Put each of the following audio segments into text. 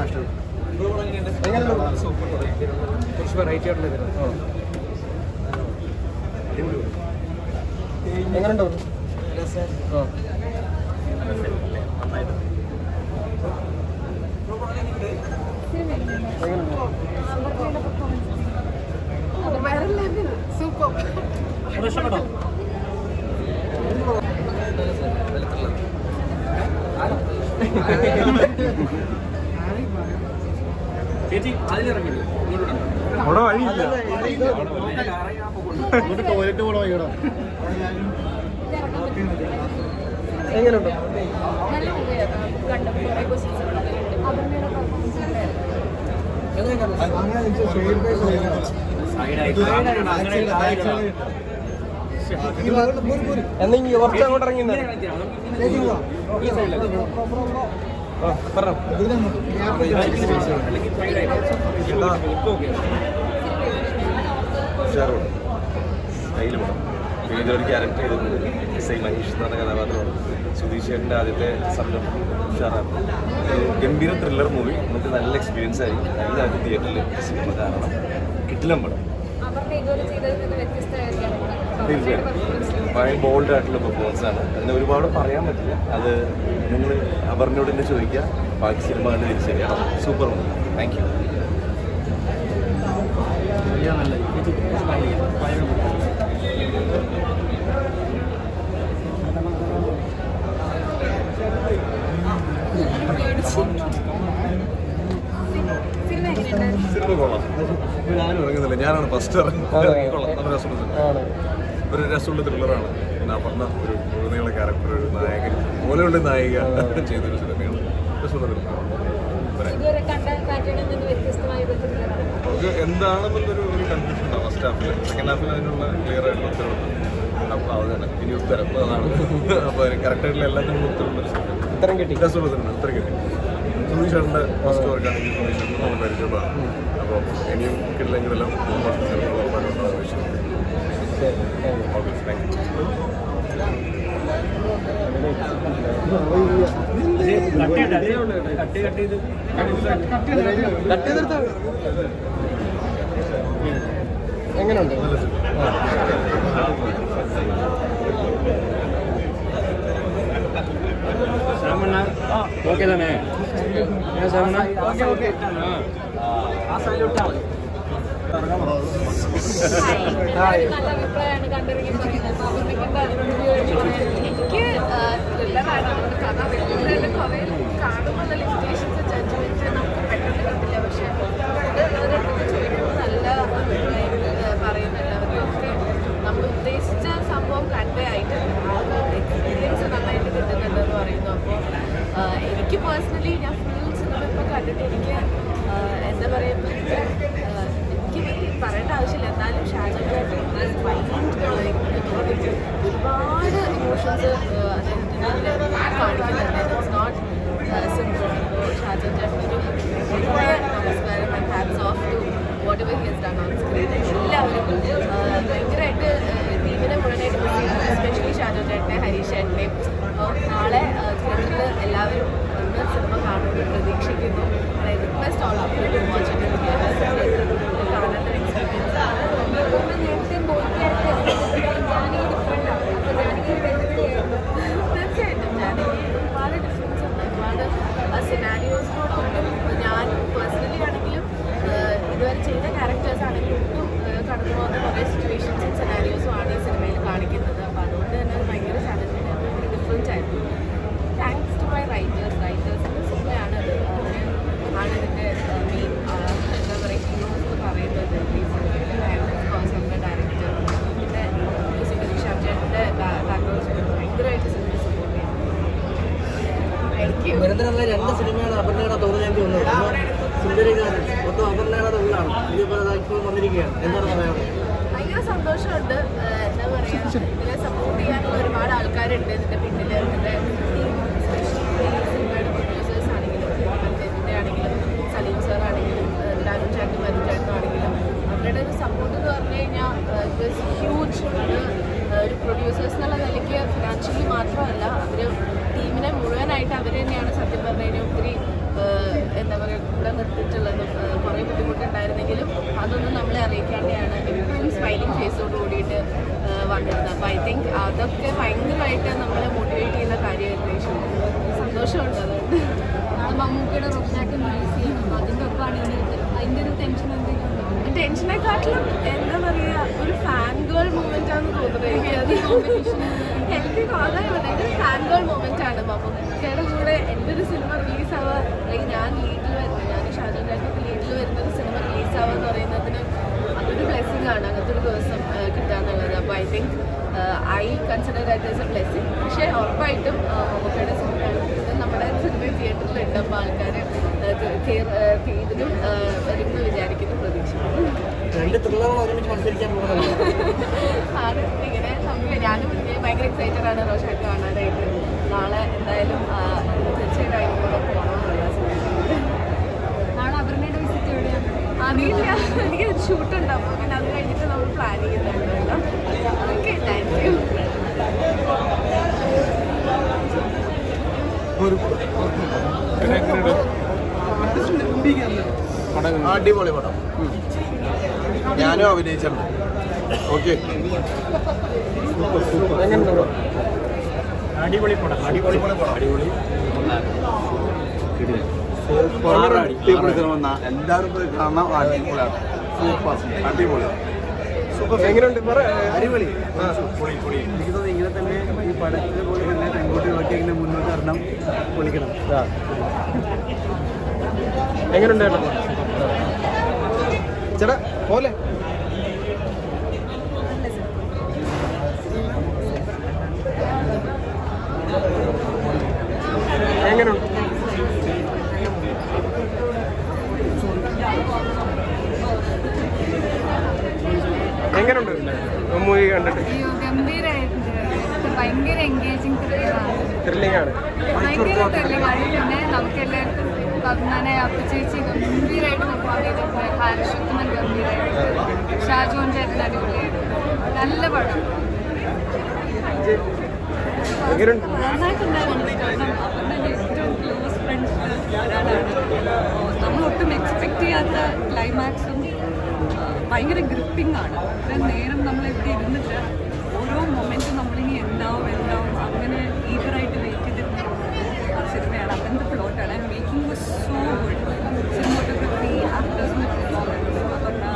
കുറച്ച് വെറൈറ്റി ആയിട്ടുള്ള ഇതിലാണ് എങ്ങനെയുണ്ടോ ആ സൂപ്പർ ചേച്ചി അതിലിറങ്ങില്ല അവിടെ വഴിയില്ല ഇങ്ങോട്ട് ടോയ്ലറ്റ് പോകണോ ഇവിടെ എങ്ങനെയുണ്ട് നല്ല മൂവിയായിരുന്നു കണ്ടപ്പോൾ കുറേ ക്വസ്റ്റ്യൻസ് അവരുടെ പെർഫോമൻസ് എന്നാ ഇങ്ങ് കുറച്ച് അങ്ങോട്ട് ഇറങ്ങി നിന്നേ. ഈ സൈഡിലേക്ക് ആ പറഞ്ഞോ ഉഷാറുണ്ട് സ്റ്റൈല് പടം ഏതൊരു ക്യാരക്ടർ ചെയ്തിട്ടുണ്ട് എസ് ഐ മനീഷ് എന്ന് പറഞ്ഞ കഥാപാത്രമാണ് സുധീഷ് ചേട്ടൻ്റെ ആദ്യത്തെ സംരംഭം ഉഷാറാണ് ഒരു ഗംഭീര ത്രില്ലർ മൂവി നമുക്ക് നല്ല എക്സ്പീരിയൻസ് ആയി എല്ലാവരും തിയേറ്ററിൽ സിനിമ കാണണം കിട്ടില്ല പടം അവരുടെ ഇതുവരെ ചെയ്തതിൽ നിന്ന് വ്യത്യസ്തമായിരിക്കും തീർച്ചയായും ഭയങ്കര ബോൾഡ് ആയിട്ടുള്ള പെർഫോമൻസ് ആണ് അതിന് ഒരുപാട് പറയാൻ പറ്റില്ല അത് നിങ്ങൾ അപർണയോട് തന്നെ ചോദിക്കുക ബാക്കി സിനിമ കണ്ട് തിരിച്ചറിയാം super movie thank you cinema എങ്ങനെയുണ്ട് സിനിമ കൊള്ളാം ഞാനും ഇറങ്ങുന്നില്ല ഞാനാണ് ഫസ്റ്റ് അതെ. കൊള്ളാം നല്ല രസമുള്ള സിനിമ ആണ് ഒരു രസമുള്ള ത്രില്ലറാണ് പിന്നെ അപർണ ഒരു മുഴുനീള ക്യാരക്ടർ ഒരു നായകൻ പോലെയുള്ള നായിക ചെയ്തൊരു സിനിമയാണ് രസമുള്ള സിനിമ പറയാം ഇതുവരെ കണ്ട പാറ്റേണിൽ നിന്ന് വ്യത്യസ്തമായ ഒരു ത്രില്ലറാണ് നമുക്ക് എന്താണെന്നുള്ളൊരു ഒരു കൺഫ്യൂഷൻ ഉണ്ടാവും ഫസ്റ്റ് ഹാഫിൽ സെക്കൻഡ് ഹാഫിൽ അതിനുള്ള ക്ലിയർ ആയിട്ടുള്ള ഉത്തരവുണ്ട് അപ്പോൾ അത് തന്നെ ഇനി ഉത്തരം അതാണ് അപ്പോൾ കറക്റ്റായിട്ടുള്ള എല്ലാത്തിനും ഉത്തരവുള്ള സിനിമ ഇത്രയും കിട്ടി രസമുള്ള സിനിമ ഉത്തരം കിട്ടി സുധീഷേട്ടൻ്റെ ഫസ്റ്റ് വർക്കാണെങ്കിൽ സുധീഷേട്ടൻ നമ്മൾ പരിചയമാണ് അപ്പോൾ ഇനിയും കിട്ടില്ലെങ്കിലെല്ലാം സിനിമ ഉറപ്പായിട്ടുണ്ടാവും വിശ്വസിക്കുന്നു ശരി thank you okay thank you cut ചെയ്ത് കട്ട് ചെയ്തെടുത്താ എങ്ങനെയുണ്ട് ഓക്കെ തന്നെ ഓക്കെ ഓക്കെ ഹായ് നല്ല അഭിപ്രായമാണ് കണ്ടിറങ്ങി പറയുന്നത് അപ്പൊ അവർക്കൊക്കെ റിവ്യൂ എനിക്ക് ത്രില്ലറാണ് അതുകൊണ്ട് കഥ വ്യക്തികളുടെ കുറേ കാണുമ്പോൾ നല്ല ഇൻസ്പിറേഷൻസ് ജഡ്ജ്മെന്റ് നമുക്ക് പെട്ടെന്ന് കിട്ടില്ല പക്ഷെ ഇത് ഓരോരുത്തർക്ക് ചോദിക്കുമ്പോൾ നല്ല അഭിപ്രായം ഏഹ്, പറയുന്ന എല്ലാവർക്കും നമ്മൾ ഉദ്ദേശിച്ച സംഭവം കണ്ടേ ആയിട്ടുണ്ട് ആ ഒരു എക്സ്പീരിയൻസ് നന്നായിട്ട് കിട്ടുന്നുണ്ടെന്ന് പറയുന്നു അപ്പോൾ എനിക്ക് പേഴ്സണലി ഞാൻ ഫുൾ സിനിമ ഇപ്പോൾ കണ്ടിട്ട് എനിക്ക് ആഹ്, എന്താ പറയുക എനിക്ക് പറയേണ്ട ആവശ്യമില്ല എന്നാലും ഷാജഹാൻ ഒരുപാട് ഇമോഷൻസ് അദ്ദേഹത്തിന് കാണിക്കുന്നുണ്ട് ഇറ്റ്സ് നോട്ട് സിമ്പിൾ അപ്പോൾ ഷാജഹാൻ ചേട്ടനൊരു വലിയ നമസ്കാരം and hats off to whatever he has done on screen എല്ലാവരും ആഹ് ഭയങ്കരമായിട്ട് ടീമിനെ മുഴുവനായിട്ട് മിസ് ചെയ്യുന്നു എസ്പെഷ്യലി ഷാജഹാൻ ചേട്ടനെ ഹരീഷ് ചേട്ടനെയും അപ്പോൾ നാളെ തിയേറ്ററിൽ എല്ലാവരും വന്ന് സിനിമ കാണുമെന്ന് പ്രതീക്ഷിക്കുന്നു I request all of you to watch it in theatre കാണേണ്ട എക്സ്പീരിയൻസ് ആണ് നേരത്തെ തീർച്ചയായിട്ടും ജാനകി ഒരുപാട് ഡിഫറൻസ് ഉണ്ട് ഒരുപാട് സിനാരിയോസിനോടൊട്ടും ഞാൻ പേഴ്സണലി ആണെങ്കിലും ആഹ് ഇതുവരെ ചെയ്ത ക്യാരക്ടേഴ്സ് ആണെങ്കിലും ഒട്ടും ആഹ് കടന്നു പോകുന്ന കുറേ സിറ്റുവേഷൻസും സിനാരിയോസും ആണ് ഈ സിനിമയിൽ കാണിക്കുന്നത് അപ്പോൾ അതുകൊണ്ട് തന്നെ അത് ഭയങ്കര ചലഞ്ചിങ് ആയിരുന്നു ഭയങ്കര ഡിഫറൻസ് ആയിരുന്നു താങ്ക്സ് ടു മൈ റൈറ്റേഴ്സ് റൈറ്റേഴ്സിൻ്റെ സിനിമയാണ് അത് അവർ ആണ് ഇതിൻ്റെ മെയിൻ എന്താ പറയുക ഹീറോസ് എന്ന് പറയുന്നത് ഈ സിനിമയിൽ ആൻഡ് കോഴ്സ് നമ്മുടെ ഡയറക്ടർ പിന്നെ മ്യൂസിക് ഋഷാബ് ചേട്ടൻ്റെ ബാക്ക്ഗ്രൗണ്ട് സ്കോർ ഭയങ്കരമായിട്ട് സിനിമയെ സപ്പോർട്ട് ചെയ്യും താങ്ക് യു നിരന്തരമുള്ള രണ്ട് സിനിമയാണ് അപർണയുടെ തോന്നുന്നേണ്ടി വന്നത് ഒന്ന് സുന്ദരികാരൻ മൊത്തം അപർണയുടെ തൊഴിലാണ് ഇതിപ്പോൾ ഇപ്പോൾ വന്നിരിക്കുകയാണ് എന്താണ് പറയാനുള്ളത് ഭയങ്കര സന്തോഷമുണ്ട് ഏഹ് എന്താ പറയുക ഇതിനെ സപ്പോർട്ട് ചെയ്യാനുള്ള ഒരുപാട് ആൾക്കാരുണ്ട് ഇതിന്റെ പിന്നിൽ ഇതിന്റെ ടീം സിനിമയുടെ പ്രൊഡ്യൂസേഴ്സ് ആണെങ്കിലും ഇതിന്റെ ആണെങ്കിലും സലീം സാർ ആണെങ്കിലും ലാലു ചേട്ടനും മരു ചേട്ടനും ആണെങ്കിലും അവരുടെ ഒരു സപ്പോർട്ട് എന്ന് പറഞ്ഞു കഴിഞ്ഞാൽ ഹ്യൂജ് ഒരു പ്രൊഡ്യൂസേഴ്സ് എന്നുള്ള നിലയ്ക്ക് ഫിനാൻഷ്യലി മാത്രമല്ല അവർ ടീമിനെ മുഴുവനായിട്ട് അവർ തന്നെയാണ് സത്യം പറഞ്ഞു കഴിഞ്ഞാൽ ഒത്തിരി ഏഹ് എന്താ പറയുക അതൊക്കെ ഭയങ്കരമായിട്ട് നമ്മളെ മോട്ടിവേറ്റ് ചെയ്യുന്ന കാര്യമായിരുന്നു ഈ ഷോ സന്തോഷമുണ്ട് അതുകൊണ്ട് മമ്മൂക്കയുടെ റൊഷാക്ക് റിലീസ് ചെയ്യണം അതിൻ്റെ ഒപ്പമാണ് ഇതിൻ്റെ അതിൻ്റെ ഒരു ടെൻഷൻ എന്തെങ്കിലും ഉണ്ടോ ടെൻഷനെക്കാട്ടിലും എന്താ പറയാ ഒരു ഫാൻ ഗേൾ മൂമെന്റ് ആണെന്ന് തോന്നുന്നത് എനിക്കത് എനിക്ക് അതാണ് ഒരു ഫാൻ ഗേൾ മൂമെന്റ് ആണ് മമ്മൂക്കയുടെ കൂടെ എൻ്റെ ഒരു സിനിമ റിലീസ് ആവുക അല്ലെങ്കിൽ ഞാൻ ലീഡിൽ വരുന്നത് ഞാൻ ഷാജോൻ ചേട്ടനൊക്കെ ലീഡിൽ വരുന്ന ഒരു സിനിമ റിലീസ് ആവുക എന്ന് പറയുന്നതിന് അതൊരു ബ്ലെസ്സിങ് ആണ് അങ്ങനത്തെ ഒരു ദിവസം ആ, കിട്ടുക എന്നുള്ളത് അപ്പോൾ I think I consider that is a blessing പക്ഷേ ഉറപ്പായിട്ടും ആ, മമ്മൂക്കയുടെ സിനിമയാണ് ഇത് നമ്മുടെ സിനിമ തിയേറ്ററിലുണ്ട് അപ്പോൾ ആൾക്കാർ ഇതിനും വരുമെന്ന് വിചാരിക്കുന്നു പ്രതീക്ഷിക്കുന്നു രണ്ട് ത്രില്ലറുകൾ ഒരുമിച്ച് മത്സരിക്കാൻ പോകുന്നത് ആണ് ഇങ്ങനെ നമുക്ക് ഞാനും ഇങ്ങനെ ഭയങ്കര എക്സൈറ്റഡ് ആണ് റോഷൻ കാണാനായിട്ട് നാളെ എന്തായാലും ആ, തീർച്ചയായിട്ടും അതിന് കൂടെ പോകണമെന്നുള്ള നാളെ അപർണയുടെ വിസിറ്റ് എവിടെയാണ് അറിയില്ല എനിക്ക് ഷൂട്ട് ഉണ്ട് അപ്പോൾ പിന്നെ അത് കഴിഞ്ഞിട്ട് നമ്മൾ പ്ലാൻ ചെയ്യുന്നുണ്ട് ഓക്കെ താങ്ക് യു അടിപൊളി പടം ഞാനും അഭിനയിച്ചിട്ടുണ്ട് ഓക്കെ അടിപൊളി പടം അടിപൊളി അടിപൊളി സൂപ്പർ അടിപൊളി സിനിമ എല്ലാവരും പോയി കാണാം അടിപൊളിയാണ് സൂപ്പർ അടിപൊളി എങ്ങനെയുണ്ട് പറ അടിപൊളി എനിക്ക് തോന്നുന്നു ഇങ്ങനെ തന്നെ ഈ പടത്തിനെ പോലെ തന്നെ പെൺകുട്ടികളൊക്കെ ഇങ്ങനെ മുന്നോട്ട് വരണം പൊളിക്കണം എങ്ങനെയുണ്ട് ചേട്ടാ ചേട്ടാ പോലെ എങ്ങനെയുണ്ട് എങ്ങനെയുണ്ട് മൂവി കണ്ടിട്ട് അയ്യോ ഗംഭീരമായിട്ടുണ്ട് ഭയങ്കര എൻഗേജിങ് ത്രില്ലാണ് ത്രില്ലിംഗ് ആണ് ഭയങ്കര ത്രില്ലിംഗ് ആണ് പിന്നെ നമുക്ക് എല്ലാവർക്കും പത്മനെ അപ്പച്ചേച്ചി ഗംഭീരമായിട്ട് പെർഫോം ചെയ്തിട്ടുണ്ട് ഹാരിഷുത്തമൻ ഗംഭീരമായിട്ട് ഷാജോൻ ചേട്ടൻ അടിപൊളിയായിട്ട് നല്ല പടം എങ്ങനെയുണ്ട് നന്നായിട്ടുണ്ടായിരുന്നു കാരണം അവരുടെ ഏറ്റവും ക്ലോസ് ഫ്രണ്ട്സ് ഒരാളാണ് നമ്മൾ ഒട്ടും എക്സ്പെക്ട് ചെയ്യാത്ത ക്ലൈമാക്സും ഭയങ്കര ഗ്രിപ്പിംഗ് ആണ് ഇത്രയും നേരം നമ്മൾ ഇവിടെ ഇരുന്നിട്ട് ഓരോ മൊമെൻറ്റും നമ്മളിനി എന്താവും എന്താവും അങ്ങനെ ഈഗറായിട്ട് വെയിറ്റ് ചെയ്തിരുന്ന ഒരു സിനിമയാണ് അങ്ങനത്തെ പ്ലോട്ടാണ് and making was so good cinematography ആക്ടേഴ്സിൻ്റെ പെർഫോമൻസ്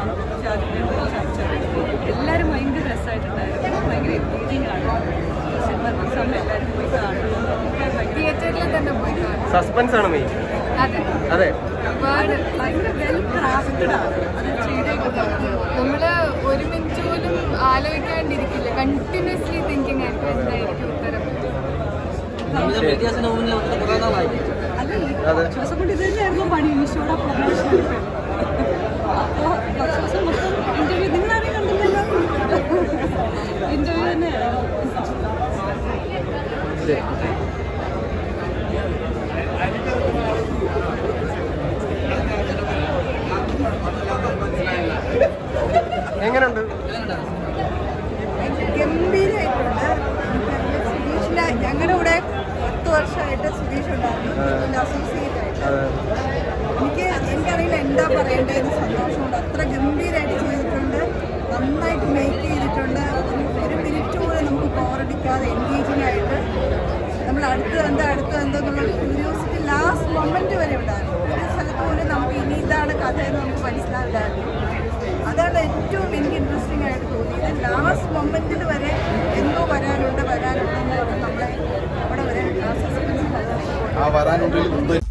എല്ലാവരും ഭയങ്കര രസമായിട്ടുണ്ടായിരുന്നു ഭയങ്കര എൻഗേജിങ് ആണ് സിനിമ റിലീസാകുമ്പോൾ എല്ലാവരും പോയി കാണും തിയേറ്ററിൽ തന്നെ പോയി കാണും സസ്പെൻസ് ആണ് മെയിൻ അതെ അതെ ഒരുപാട് ഭയങ്കര വെൽ ക്രാഫ്റ്റഡ് ആണ് അത് ചെയ്തേക്കുന്നത് നമ്മള് ഒരു മിനിറ്റ് പോലും ആലോചിക്കാണ്ടിരിക്കില്ല കണ്ടിന്യൂസ്ലി തിങ്കിങ് ആയിരിക്കും എന്തായിരിക്കും ഉത്തരം മീഡിയാസിന് മുന്നിൽ വന്നിട്ട് കുറേ നാളായി അല്ല ദിവസം കൊണ്ട് ഇത് തന്നെയായിരുന്നു പണി ഈശോടെ പ്രൊമോഷൻ അപ്പോൾ കുറച്ച് ദിവസം മൊത്തം ഇന്റർവ്യൂ നിങ്ങളാരെയും കണ്ടില്ലല്ലോ ഇന്റർവ്യൂ തന്നെയാണ് എങ്ങനെയുണ്ട് ഗംഭീരമായിട്ടുണ്ട് സുധീഷിന്റെ ഞങ്ങളുടെ കൂടെ പത്ത് വർഷമായിട്ട് സുധീഷ് ഉണ്ടായിരുന്നു ഇതിന്റെ അസോസിയേറ്റ് ആയിട്ട് അതെ എനിക്ക് എനിക്കറിയില്ല എന്താ പറയേണ്ടതെന്ന് സന്തോഷമുണ്ട് അത്ര ഗംഭീരമായിട്ട് ചെയ്തിട്ടുണ്ട് നന്നായിട്ട് മേക്ക് ചെയ്തിട്ടുണ്ട് ഒരു- ഒരു മിനിറ്റ് പോലും നമുക്ക് ബോറടിക്കാതെ എൻഗേജിങ് ആയിട്ട് നമ്മൾ അടുത്ത് എന്താ അടുത്ത് എന്തെന്നുള്ള ക്യൂരിയോസിറ്റി ലാസ്റ്റ് മൊമെന്റ് വരെ ഉണ്ടായിരുന്നു ഒരു സ്ഥലത്ത് പോലും നമുക്ക് ഇനി ഇതാണ് കഥ എന്ന് നമുക്ക് മനസ്സിലാവില്ലായിരുന്നു അതാണ് ഏറ്റവും എനിക്ക് ഇൻട്രസ്റ്റിംഗ് ആയിട്ട് തോന്നിയത് ലാസ്റ്റ് മൊമെന്റിൽ വരെ എന്തോ വരാനുണ്ട് വരാനുണ്ട് എന്ന് പറഞ്ഞ് നമ്മളെ അവിടെ വരെ ആ സസ്പെൻസ് ആ വരാനുള്ളിൽ മുമ്പ്